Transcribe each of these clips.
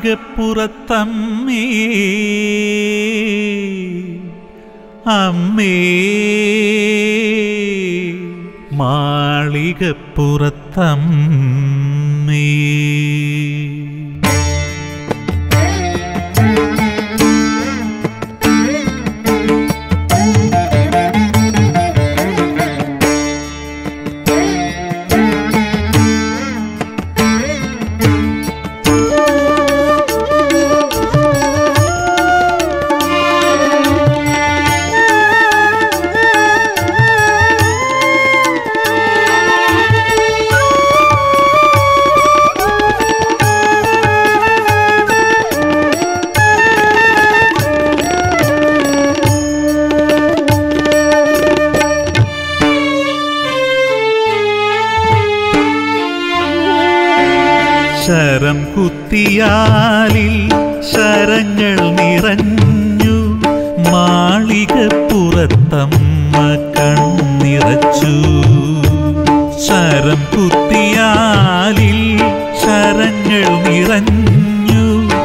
മാളികപ്പുറത്തമ്മേ അമ്മേ മാളികപ്പുറത്തമ്മേ ശരം കുത്തിയാലിൽ ശരങ്ങൾ നിറഞ്ഞു മാളികപ്പുറത്തമ്മ കണ്ണിറച്ചു ശരം കുത്തിയാലിൽ ശരങ്ങൾ നിറഞ്ഞു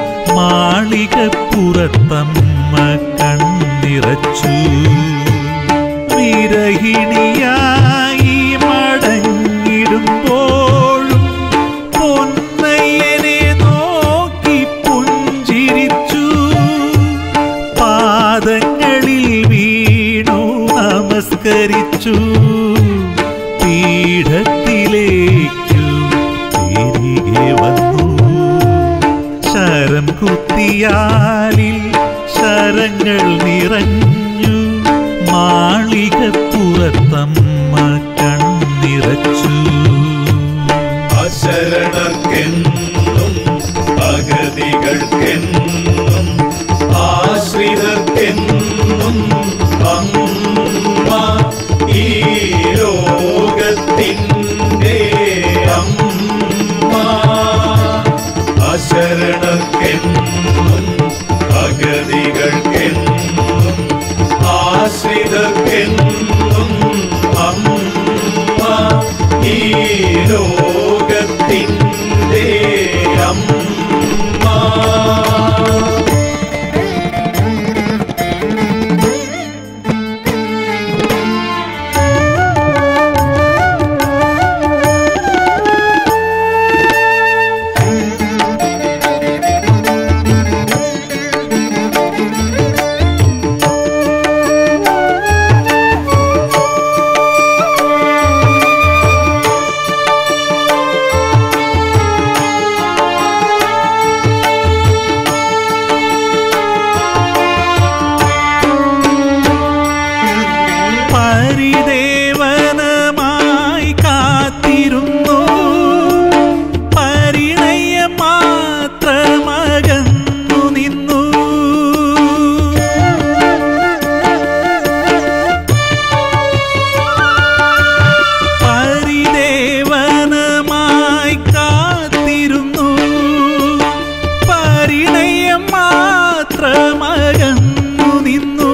മാളികപ്പുറത്തമ്മ കണ്ണിറച്ചു വിരഹിണിയായി മടങ്ങിടുമ്പോഴും പൊന്നയ്യനെ നോക്കി പുഞ്ചിരിച്ചു പാദങ്ങളിൽ വീണു നമസ്കരിച്ചു പീഠത്തിലേക്കു തിരികെ വന്നു ശരം കുത്തിയാലിൽ ശരങ്ങൾ നിറഞ്ഞു മാളികപ്പുറത്തമ്മ കണ്ണിറച്ചു അശരണർക്കെന്നും അഗതികൾക്കെന്നും ആശ്രിതർക്കെന്നും അമ്മ ഈ ലോകത്തിൻ്റെ അമ്മ അശരണർക്കെന്നും അഗതികൾക്കെന്നും ആശ്രിതർക്കെന്നും അമ്മ ഈ ലോകത്തിൻ്റെ അമ്മ പരിദേവനമായി കാത്തിരുന്നു പരിണയം മാത്രമകന്നു നിന്നു പരിദേവനമായി കാത്തിരുന്നു പരിണയം മാത്രമകന്നു നിന്നു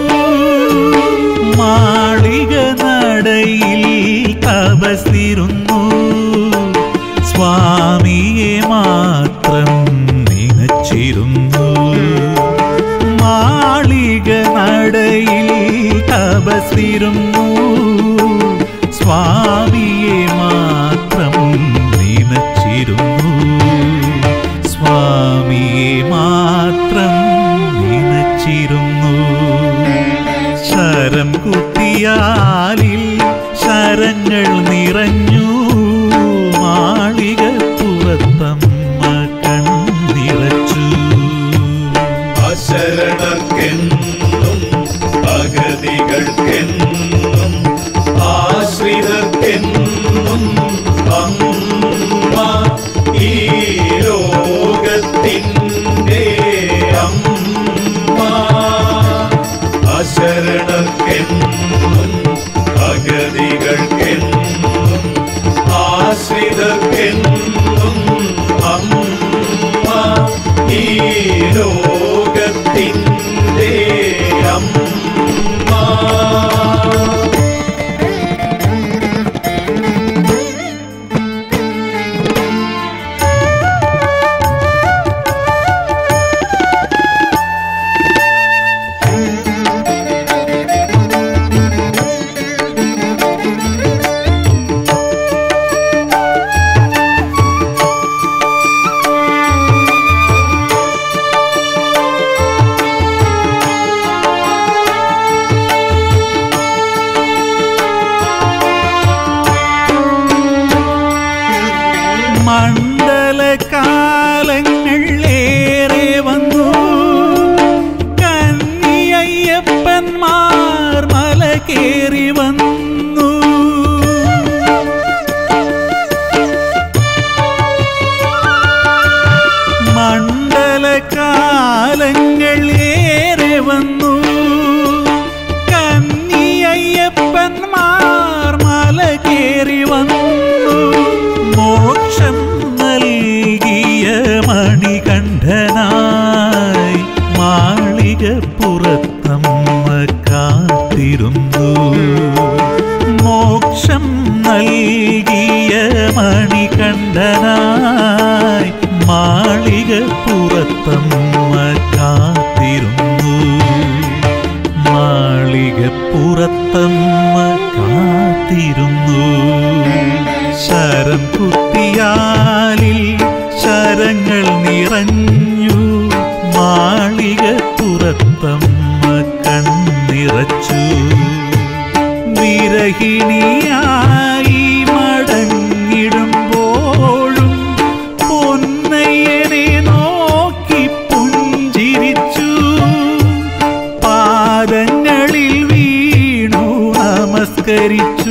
മാളിക നടയിൽ തപസിരുന്നു സ്വാമിയെ മാത്രം നനച്ചിരുന്നു മാളിക നടയിൽ തപസിരുന്നു സ്വാമിയെ മാത്രം നനച്ചിരുന്നു സ്വാമിയെ മാത്രം നനച്ചിരുന്നു ശരം കുത്തിയാലിൽ ശരങ്ങൾ നിറഞ്ഞു മാളിക പുറത്തമ്മ കണ്ണിറച്ചു അശരണർക്കെന്നും അഗതികൾക്കെന്നും പുറത്തമ്മ കാത്തിരുന്നു മോക്ഷം നൽകിയ മണികണ്ഠനായി മാളിക പുറത്തമ്മ കാത്തിരുന്നു മാളിക പുറത്തമ്മ കാത്തിരുന്നു ശരം കുത്തിയാലിൽ ശരങ്ങൾ നിറഞ്ഞു മാളിക പുറത്തമ്മ കണ്ണിറച്ചു വിരഹിണിയായി മടങ്ങിടുമ്പോഴും പൊന്നയ്യനെ നോക്കി പുഞ്ചിരിച്ചു പാദങ്ങളിൽ വീണു നമസ്കരിച്ചു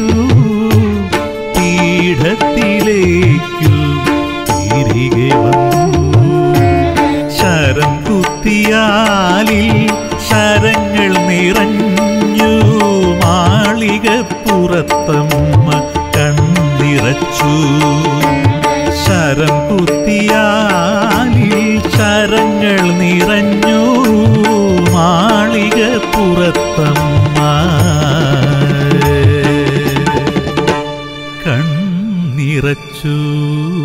പീഠത്തിലേക്കു തിരികെ വന്നു ശരം കുത്തിയാലിൽ ശരങ്ങൾ നിറഞ്ഞു മാളിക പുറത്തമ്മ കണ്ണിറച്ചു ശരം കുത്തിയാലിൽ ശരങ്ങൾ നിറഞ്ഞു മാളിക പുറത്തമ്മ കണ്ണിറച്ചു